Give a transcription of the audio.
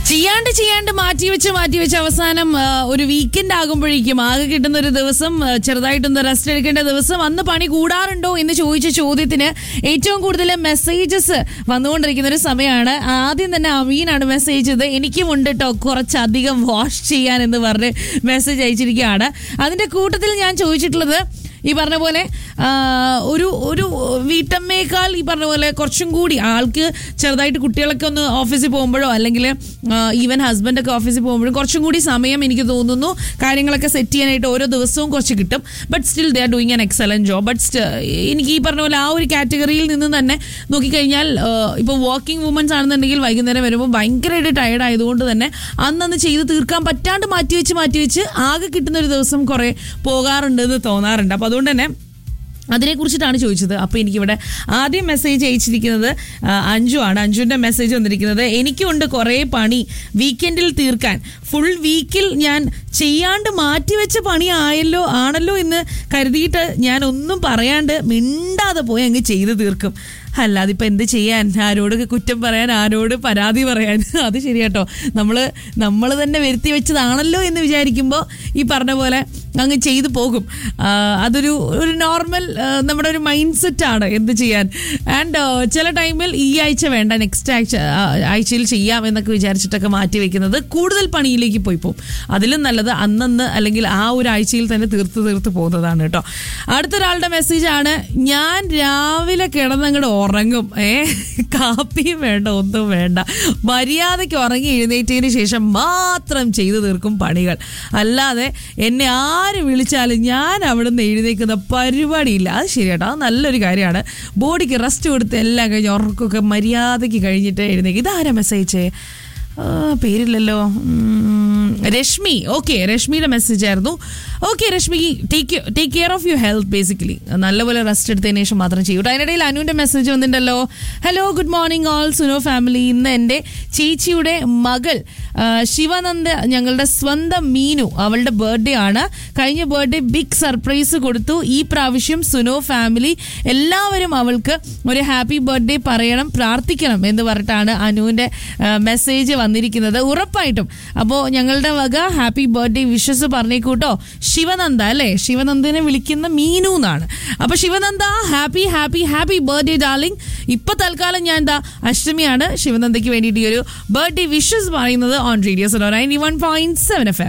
ചെയ്യാണ്ട് ചെയ്യാണ്ട് മാറ്റി വെച്ച് മാറ്റി വെച്ച് അവസാനം ആ, ഒരു വീക്കെൻഡ് ആകുമ്പോഴേക്കും ആകെ കിട്ടുന്ന ഒരു ദിവസം ആ, ചെറുതായിട്ടൊന്ന് റെസ്റ്റ് എടുക്കേണ്ട ദിവസം അന്ന് പണി കൂടാറുണ്ടോ എന്ന് ചോദിച്ച ചോദ്യത്തിന് ഏറ്റവും കൂടുതൽ മെസ്സേജസ് വന്നുകൊണ്ടിരിക്കുന്ന ഒരു സമയമാണ് ആദ്യം തന്നെ അമീനാണ് മെസ്സേജ് ചെയ്തത് എനിക്കും ഉണ്ട് കേട്ടോ കുറച്ചധികം വാഷ് ചെയ്യാൻ എന്ന് പറഞ്ഞ് മെസ്സേജ് അയച്ചിരിക്കുകയാണ് അതിന്റെ കൂട്ടത്തിൽ ഞാൻ ചോദിച്ചിട്ടുള്ളത് ഈ പറഞ്ഞ പോലെ ആ, ഒരു ഒരു വീട്ടമ്മയേക്കാൾ ഈ പറഞ്ഞ പോലെ കുറച്ചും കൂടി ആൾക്ക് ചെറുതായിട്ട് കുട്ടികളൊക്കെ ഒന്ന് ഓഫീസിൽ പോകുമ്പോഴോ അല്ലെങ്കിൽ ഈവൻ ഹസ്ബൻഡൊക്കെ ഓഫീസിൽ പോകുമ്പോഴും കുറച്ചും കൂടി സമയം എനിക്ക് തോന്നുന്നു കാര്യങ്ങളൊക്കെ സെറ്റ് ചെയ്യാനായിട്ട് ഓരോ ദിവസവും കുറച്ച് കിട്ടും but still they are doing an excellent job but എനിക്ക് ഈ പറഞ്ഞ പോലെ ആ ഒരു കാറ്റഗറിയിൽ നിന്ന് തന്നെ നോക്കിക്കഴിഞ്ഞാൽ ഇപ്പോൾ വർക്കിംഗ് വുമൻസ് ആണെന്നുണ്ടെങ്കിൽ വൈകുന്നേരം വരുമ്പോൾ ഭയങ്കരമായിട്ട് ടയർഡ് ആയതുകൊണ്ട് തന്നെ അന്നന്ന് ചെയ്ത് തീർക്കാൻ പറ്റാണ്ട് മാറ്റി വെച്ച് മാറ്റി വെച്ച് ആകെ കിട്ടുന്ന ഒരു ദിവസം കുറേ പോകാറുണ്ട് എന്ന് തോന്നാറുണ്ട് അപ്പോൾ അതുകൊണ്ട് തന്നെ അതിനെക്കുറിച്ചിട്ടാണ് ചോദിച്ചത് അപ്പോൾ എനിക്കിവിടെ ആദ്യം മെസ്സേജ് അയച്ചിരിക്കുന്നത് ആ, അഞ്ജു ആണ് അഞ്ജുവിൻ്റെ മെസ്സേജ് വന്നിരിക്കുന്നത് എനിക്കുണ്ട് കുറേ പണി വീക്കെൻഡിൽ തീർക്കാൻ ഫുൾ വീക്കിൽ ഞാൻ ചെയ്യാണ്ട് മാറ്റിവെച്ച പണി ആയല്ലോ ആണല്ലോ എന്ന് കരുതിയിട്ട് ഞാൻ ഒന്നും പറയാണ്ട് മിണ്ടാതെ പോയി അങ്ങ് ചെയ്ത് തീർക്കും അല്ലാതെ ഇപ്പം എന്ത് ചെയ്യാൻ ആരോട് കുറ്റം പറയാൻ ആരോട് പരാതി പറയാൻ അത് ശരിയാട്ടോ നമ്മൾ നമ്മൾ തന്നെ വരുത്തി വെച്ചതാണല്ലോ എന്ന് വിചാരിക്കുമ്പോൾ ഈ പറഞ്ഞ പോലെ അങ്ങ് ചെയ്തു പോകും ആ, അതൊരു ഒരു നോർമൽ നമ്മുടെ ഒരു മൈൻഡ് സെറ്റാണ് എന്ത് ചെയ്യാൻ ആൻഡ് ചില ടൈമിൽ ഈ ആഴ്ച വേണ്ട നെക്സ്റ്റ് ആഴ്ച ആ, ആഴ്ചയിൽ ചെയ്യാം എന്നൊക്കെ വിചാരിച്ചിട്ടൊക്കെ മാറ്റി വെക്കുന്നത് കൂടുതൽ പണിയിലേക്ക് പോയി പോകും അതിലും നല്ലത് അന്നന്ന് അല്ലെങ്കിൽ ആ ഒരു ആഴ്ചയിൽ തന്നെ തീർത്ത് തീർത്ത് പോകുന്നതാണ് കേട്ടോ അടുത്തൊരാളുടെ മെസ്സേജാണ് ഞാൻ രാവിലെ കിടന്നങ്ങോട്ട് ഉറങ്ങും ഏ കാപ്പിയും വേണ്ട ഒന്നും വേണ്ട മര്യാദയ്ക്ക് ഉറങ്ങി എഴുന്നേറ്റതിന് ശേഷം മാത്രം ചെയ്തു തീർക്കും പണികൾ അല്ലാതെ എന്നെ ആര് വിളിച്ചാലും ഞാൻ അവിടെ നിന്ന് എഴുന്നേക്കുന്ന പരിപാടിയില്ല അത് ശരിയാട്ടോ അത് നല്ലൊരു കാര്യമാണ് ബോഡിക്ക് റെസ്റ്റ് കൊടുത്ത് എല്ലാം കഴിഞ്ഞ് ഉറക്കമൊക്കെ മര്യാദയ്ക്ക് കഴിഞ്ഞിട്ട് എഴുന്നേക്കും ഇതാരാ മെസ്സേജ് ആ, പേരില്ലല്ലോ ഉം, രശ്മി ഓക്കെ രശ്മിയുടെ മെസ്സേജ് ആയിരുന്നു okay Rashmi take take care of you health basically നല്ലപോലെ റെസ്റ്റ് എടുത്തതിന് ശേഷം മാത്രം ചെയ്യൂ കേട്ടോ. അതിനിടയിൽ അനുവിന്റെ മെസ്സേജ് വന്നിട്ടുണ്ടല്ലോ ഹലോ ഗുഡ് മോർണിംഗ് ഓൾ സുനോ ഫാമിലി ഇന്ന് എൻ്റെ ചേച്ചിയുടെ മകൾ ആ, ശിവനന്ദ ഞങ്ങളുടെ സ്വന്തം മീനു അവളുടെ ബർത്ത്ഡേ ആണ് കഴിഞ്ഞ ബർത്ത്ഡേ ബിഗ് സർപ്രൈസ് കൊടുത്തു ഈ പ്രാവശ്യം സുനോ ഫാമിലി എല്ലാവരും അവൾക്ക് ഒരു ഹാപ്പി ബർത്ത്ഡേ പറയണം പ്രാർത്ഥിക്കണം എന്ന് പറഞ്ഞിട്ടാണ് അനുവിന്റെ മെസ്സേജ് വന്നിരിക്കുന്നത് ഉറപ്പായിട്ടും അപ്പോൾ ഞങ്ങളുടെ വക ഹാപ്പി ബർത്ത്ഡേ വിഷസ് പറഞ്ഞേക്കൂട്ടോ ശിവനന്ദ അല്ലേ ശിവനന്ദനെ വിളിക്കുന്ന മീനു എന്നാണ് അപ്പൊ Sivananda happy happy happy birthday darling ഇപ്പൊ തൽക്കാലം ഞാൻ എന്താ അഷ്ടമിയാണ് ശിവനന്ദയ്ക്ക് വേണ്ടിയിട്ട് ഈ ഒരു ബർത്ത്ഡേ വിഷസ് പറയുന്നത് on radio so ninety one point seven F M